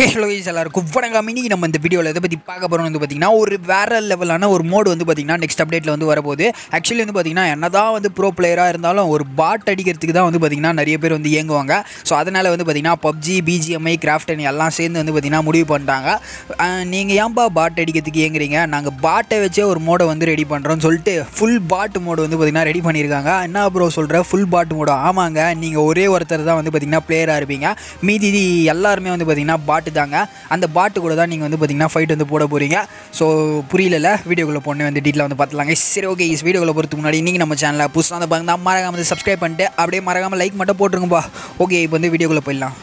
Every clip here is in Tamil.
ஹே ஹலோ guys, எல்லாருக்கும் வணக்கம் இன்னைக்கு நம்ம இந்த வீடியோவில் எதை பற்றி பார்க்க போகிறோம் வந்து பார்த்தீங்கன்னா ஒரு வேற லெவலான ஒரு மோடு வந்து பார்த்தீங்கன்னா நெக்ஸ்ட் அப்டேட்டில் வந்து வரப்போகுது ஆக்சுவலி வந்து பார்த்தீங்கன்னா என்னதான் வந்து ப்ரோ பிளேயராக இருந்தாலும் ஒரு பாட் அடிக்கிறதுக்கு தான் வந்து பார்த்தீங்கன்னா நிறைய பேர் வந்து இயங்குவாங்க ஸோ அதனால் வந்து பார்த்தீங்கன்னா பப்ஜி பிஜிஎம்ஐ கிராஃப்டன் எல்லாம் சேர்ந்து வந்து பார்த்தீங்கன்னா முடிவு பண்ணிட்டாங்க நீங்கள் ஏன்பா பாட் அடிக்கிறதுக்கு இயங்குறீங்க நாங்கள் பாட்டை வச்சே ஒரு மோடை வந்து ரெடி பண்ணுறோம்னு சொல்லிட்டு ஃபுல் பாட் மோடு வந்து பார்த்தீங்கன்னா ரெடி பண்ணியிருக்காங்க என்ன ப்ரோ சொல்கிற ஃபுல் பாட் மோடு ஆமாங்க நீங்கள் ஒரே ஒருத்தர் தான் வந்து பார்த்தீங்கன்னா பிளேயராக இருப்பீங்க மீதி எல்லாருமே வந்து பார்த்தீங்கன்னா பாட்டு தாங்க அந்த பாட்டு கூட தான் நீங்கள் வந்து பார்த்தீங்கன்னா ஃபைட் வந்து போட போகிறீங்க ஸோ புரியல வீடியோக்குள்ளே பொண்ணு வந்து டீட்டில் வந்து பார்த்துலாங்க சரி ஓகே இஸ் வீடியோக்குள்ளே போகிறதுக்கு முன்னாடி நீங்கள் நம்ம சேனலில் புதுசாக வந்து பாருங்க மறக்காம வந்து சப்ஸ்கிரைப் பண்ணிட்டு அப்படியே மறக்காமல் லைக் மட்டும் போட்டுருங்கப்பா ஓகே இப்போ வந்து வீடியோக்குள்ளே போயிடலாம்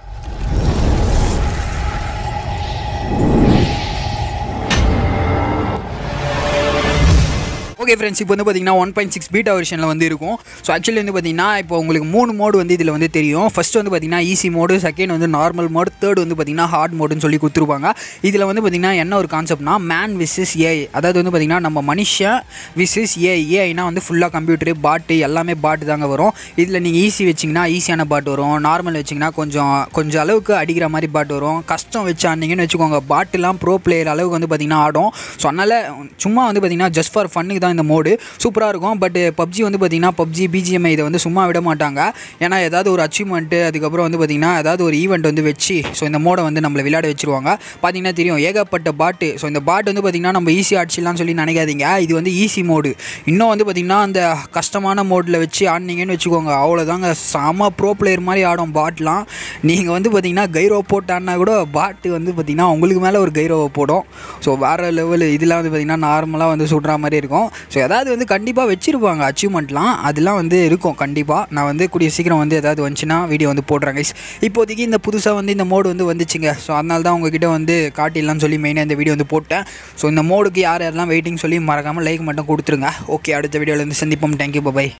ஓகே ஃப்ரெண்ட்ஸ் இப்போ வந்து பார்த்தீங்கன்னா ஒன் பாயிண்ட் சிக்ஸ் பீட்டா வெர்ஷனில் வந்து இருக்கும் ஸோ ஆக்சுவலி வந்து பார்த்தீங்கன்னா இப்போ உங்களுக்கு மூணு மோடு வந்து இதில் வந்து தெரியும் ஃபர்ஸ்ட் வந்து பார்த்தீங்கன்னா ஈஸி மோடு செகண்ட் வந்து நார்மல் மோடு தேர்ட் வந்து பார்த்தீங்கன்னா ஹார்ட் மோடுன்னு சொல்லி கொடுத்துருப்பாங்க இதில் வந்து பார்த்தீங்கன்னா என்ன ஒரு கான்செப்ட்னா மேன் விசஸ் ஏஐ அதாவது வந்து பார்த்தீங்கன்னா நம்ம மனுஷன் விசஸ் ஏஐ ஏஐனா வந்து ஃபுல்லாக கம்ப்யூட்டரு பாட்டு எல்லாமே பாட்டு தாங்க வரும் இதில் நீங்கள் ஈஸி வச்சிங்கன்னா ஈஸியான பாட்டு வரும் நார்மல் வச்சிங்கன்னா கொஞ்சம் கொஞ்சம் அளவுக்கு அடிக்கிற மாதிரி பாட்டு வரும் கஷ்டம் வச்சு ஆனீங்கன்னு வச்சுக்கோங்க பாட்டுலாம் ப்ரோ பிளேயர் அளவுக்கு வந்து பார்த்தீங்கன்னா ஆடும் ஸோ அதனால் சும்மா வந்து பார்த்தீங்கன்னா ஜஸ்ட் ஃபார் ஃபன்னுக்கு தான் இந்த மோடு சூப்பராக இருக்கும் பட் பப்ஜி வந்து பார்த்தீங்கன்னா பப்ஜி பிஜிஎம்ஐ இதை வந்து சும்மா விட மாட்டாங்க ஏன்னா ஏதாவது ஒரு அச்சீவ்மெண்ட்டு அதுக்கப்புறம் வந்து பார்த்தீங்கன்னா ஏதாவது ஒரு ஈவெண்ட் வந்து வச்சு ஸோ இந்த மோடை வந்து நம்மளை விளையாட வச்சிருவாங்க பார்த்தீங்கன்னா தெரியும் ஏகப்பட்ட பாட்டு ஸோ இந்த பாட்டு வந்து பார்த்தீங்கன்னா நம்ம ஈஸி ஆட்சிலாம் சொல்லி நினைக்காதீங்க இது வந்து ஈஸி மோடு இன்னும் வந்து பார்த்தீங்கன்னா அந்த கஷ்டமான மோடில் வச்சு ஆடினீங்கன்னு வச்சுக்கோங்க அவ்வளோதாங்க செம ப்ரோ பிளேயர் மாதிரி ஆடும் பாட்லாம் நீங்கள் வந்து பார்த்தீங்கன்னா கைரோ போட்டான்னா கூட பாட்டு வந்து பார்த்தீங்கன்னா உங்களுக்கு மேலே ஒரு கைரோவை போடும் ஸோ வேறு லெவல் இதெல்லாம் வந்து பார்த்தீங்கன்னா நார்மலாக வந்து சுடுற மாதிரி இருக்கும் ஸோ ஏதாவது வந்து கண்டிப்பாக வச்சுருப்பாங்க அச்சீவ்மெண்ட்லாம் அதெல்லாம் வந்து இருக்கும் கண்டிப்பாக நான் வந்து கூடிய சீக்கிரம் வந்து ஏதாவது வந்துச்சுன்னா வீடியோ வந்து போடுறேன் guys இப்போதைக்கு இந்த புதுசாக வந்து இந்த மோடு வந்து வந்துச்சுங்க ஸோ அதனால தான் உங்ககிட்ட வந்து காட்டிடலாம்னு சொல்லி மெயினாக இந்த வீடியோ வந்து போட்டேன் ஸோ இந்த மோடுக்கு யார் யாரெல்லாம் வெயிட்டிங் சொல்லி மறக்காமல் லைக் மட்டும் கொடுத்துருங்க ஓகே அடுத்த வீடியோவில் வந்து சந்திப்போம் தேங்க்யூ பை